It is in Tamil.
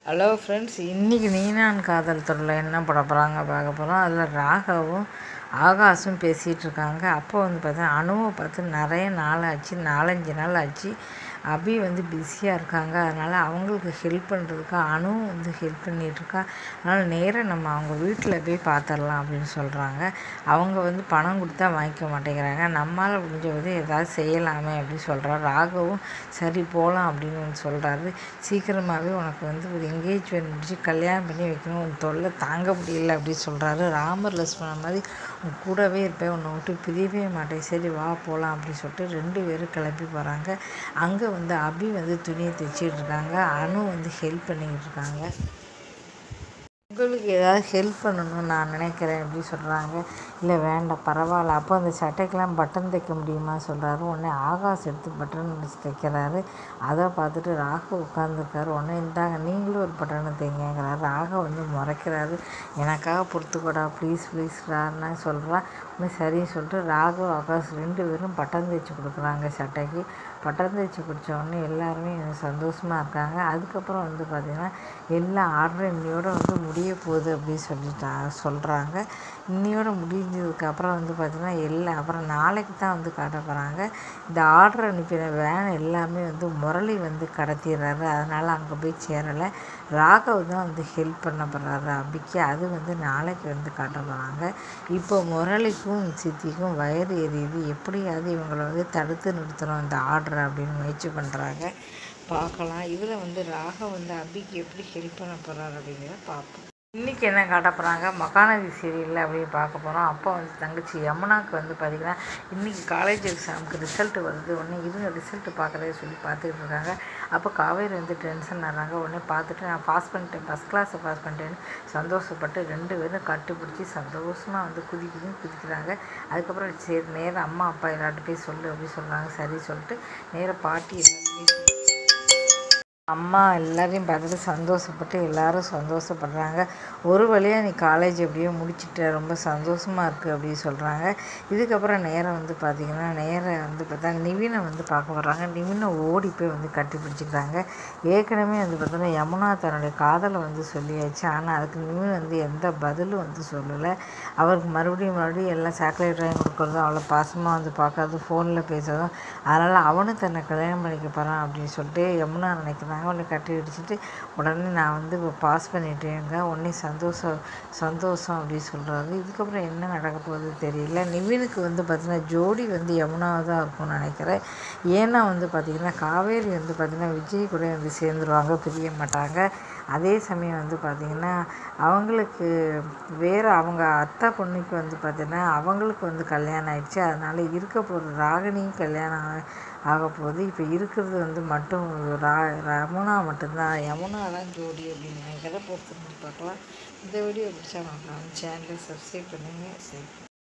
ஹலோ ஃப்ரெண்ட்ஸ் இன்றைக்கி நீனான் காதல் தொடரில் என்ன பண்ண போகிறாங்க பார்க்க போகிறோம் அதில் ராகவும் ஆகாஷும் பேசிகிட்டு இருக்காங்க அப்போ வந்து பார்த்தா அணுவை பார்த்து நிறைய நாள் ஆச்சு நாலஞ்சு நாள் ஆச்சு அபி வந்து பிஸியாக இருக்காங்க அதனால் அவங்களுக்கு ஹெல்ப் பண்ணுறதுக்கு அணுவும் வந்து ஹெல்ப் பண்ணிகிட்ருக்கா அதனால் நேராக நம்ம அவங்க வீட்டில் போய் பார்த்துடலாம் அப்படின்னு சொல்கிறாங்க அவங்க வந்து பணம் கொடுத்தா வாங்கிக்க மாட்டேங்கிறாங்க நம்மளால் முடிஞ்ச உதவி ஏதாவது செய்யலாமே அப்படின்னு சொல்கிறா ராகவும் சரி போகலாம் அப்படின்னு வந்து சொல்கிறாரு சீக்கிரமாகவே உனக்கு வந்து ஒரு என்கேஜ்மெண்ட் முடிச்சு கல்யாணம் பண்ணி வைக்கணும் உன் தொல்லை தாங்க முடியல அப்படின்னு சொல்கிறாரு ராமர் லட்சுமணன் மாதிரி உன் கூடவே இருப்பேன் உன்னை விட்டு பிரியவே மாட்டேன் சரி வா போகலாம் அப்படின்னு சொல்லிட்டு ரெண்டு பேரும் கிளம்பி போகிறாங்க அங்கே வந்து அபி வந்து துணியை தைச்சிட்டு இருக்காங்க அனு வந்து ஹெல்ப் பண்ணிக்கிட்டு இருக்காங்க உங்களுக்கு ஏதாவது ஹெல்ப் பண்ணணும்னு நான் நினைக்கிறேன் அப்படி சொல்கிறாங்க இல்லை வேண்டாம் பரவாயில்ல அப்போ அந்த சட்டைக்கெலாம் பட்டன் தைக்க முடியுமா சொல்கிறாரு உடனே ஆகாஷ் எடுத்து பட்டன் அடிச்சு தைக்கிறாரு அதை பார்த்துட்டு ராக உட்காந்துருக்காரு உடனே இந்தாங்க நீங்களும் ஒரு பட்டனை தைங்கிறாரு ராக வந்து முறைக்கிறாரு எனக்காக பொறுத்துக்கூடா ப்ளீஸ் ப்ளீஸ்டான்னு சொல்கிறா உடனே சரின்னு சொல்லிட்டு ராகு ஆகாஷ் ரெண்டு பேரும் பட்டன் தைச்சி கொடுக்குறாங்க சட்டைக்கு பட்டன் தைச்சி கொடுத்த உடனே எல்லாருமே சந்தோஷமாக இருக்காங்க அதுக்கப்புறம் வந்து பார்த்திங்கன்னா எல்லா ஆர்டரும் இன்னையோட வந்து முடிய போகுது அப்படின்னு சொல்லிட்டா சொல்கிறாங்க இன்னையோட முடிஞ்சதுக்கப்புறம் வந்து பார்த்திங்கன்னா எல்லா அப்புறம் நாளைக்கு தான் வந்து காட்ட போகிறாங்க இந்த ஆர்டர் அனுப்பின வேன் எல்லாமே வந்து முரளி வந்து கடத்திடுறாரு அதனால் அங்கே போய் சேரலை ராகவ் தான் வந்து ஹெல்ப் பண்ண போகிறாரு அபிக்கு அது வந்து நாளைக்கு வந்து காட்ட போகிறாங்க இப்போ முரளிக்கும் சித்திக்கும் வயிறு எரியுது எப்படியாவது இவங்களை வந்து தடுத்து நிறுத்தணும் இந்த ஆர்டர் அப்படின்னு முயற்சி பண்ணுறாங்க பார்க்கலாம் இதில் வந்து ராகவ் வந்து அபிக்கு எப்படி ஹெல்ப் பண்ண போகிறாரு அப்படிங்கிறத பார்ப்போம் இன்றைக்கி என்ன காட்ட போகிறாங்க மகாநதி சீரியலில் அப்படின்னு பார்க்க போகிறோம் அப்போ வந்து தங்கச்சி யமுனாவுக்கு வந்து பார்த்திங்கன்னா இன்றைக்கி காலேஜ் எக்ஸாமுக்கு ரிசல்ட் வருது உடனே இருங்க ரிசல்ட் பார்க்குறதே சொல்லி பார்த்துக்கிட்டு இருக்காங்க அப்போ காவேரி வந்து டென்ஷன் ஆகிறாங்க உடனே பார்த்துட்டு நான் பாஸ் பண்ணிட்டேன் ஃபஸ்ட் கிளாஸை பாஸ் பண்ணிட்டேன்னு சந்தோஷப்பட்டு ரெண்டு பேரும் கட்டுப்பிடிச்சி சந்தோஷமாக வந்து குதி குதின்னு குதிக்கிறாங்க அதுக்கப்புறம் சரி நேராக அம்மா அப்பா எல்லார்ட்டும் போய் சொல்லு அப்படின்னு சொல்கிறாங்க சரி சொல்லிட்டு நேராக பாட்டி எல்லாருமே அம்மா எல்லாரையும் பார்த்துட்டு சந்தோஷப்பட்டு எல்லாரும் சந்தோஷப்படுறாங்க ஒரு வழியாக நீ காலேஜ் எப்படியோ முடிச்சிட்ட ரொம்ப சந்தோஷமாக இருக்குது அப்படின்னு சொல்கிறாங்க இதுக்கப்புறம் நேரம் வந்து பார்த்திங்கன்னா நேரம் வந்து பார்த்தா நிவினை வந்து பார்க்க வர்றாங்க நிவினை ஓடி போய் வந்து கட்டி பிடிச்சிக்கிறாங்க ஏற்கனவே வந்து பார்த்தோன்னா யமுனா தன்னுடைய காதலை வந்து சொல்லியாச்சு ஆனால் அதுக்கு நிவின் வந்து எந்த பதிலும் வந்து சொல்லலை அவருக்கு மறுபடியும் மறுபடியும் எல்லாம் சாக்லேட் வாங்கி கொடுக்குறதும் அவ்வளோ பாசமாக வந்து பார்க்காது ஃபோனில் பேசுறதும் அதனால் அவனும் தன்னை கல்யாணம் பண்ணிக்க போகிறான் அப்படின்னு சொல்லிட்டு யமுனா நினைக்கிறாங்க உடனே கட்டி அடிச்சுட்டு உடனே நான் வந்து இப்போ பாஸ் பண்ணிட்டேங்க உடனே சந்தோஷம் சந்தோஷம் அப்படின்னு சொல்கிறாரு இதுக்கப்புறம் என்ன நடக்க போகுது தெரியல நிவினுக்கு வந்து பார்த்திங்கன்னா ஜோடி வந்து யமுனாவாக தான் இருக்கும்னு நினைக்கிறேன் ஏன்னா வந்து பார்த்திங்கன்னா காவேரி வந்து பார்த்திங்கன்னா விஜய் கூட வந்து சேர்ந்துருவாங்க பிரிய மாட்டாங்க அதே சமயம் வந்து பார்த்திங்கன்னா அவங்களுக்கு வேறு அவங்க அத்தை பொண்ணுக்கு வந்து பார்த்திங்கன்னா அவங்களுக்கு வந்து கல்யாணம் ஆயிடுச்சு அதனால் இருக்க போகிற ராகினியும் கல்யாணம் ஆக- ஆக போகுது இப்போ இருக்கிறது வந்து மட்டும் ரா யமுனா மட்டும்தான் யமுனா தான் ஜோடி அப்படின்னு நினைக்கிறத பொறுத்து பார்க்கலாம் இந்த வீடியோ பிடிச்சா நம்ம சேனலை சப்ஸ்கிரைப் பண்ணுங்கள் சரி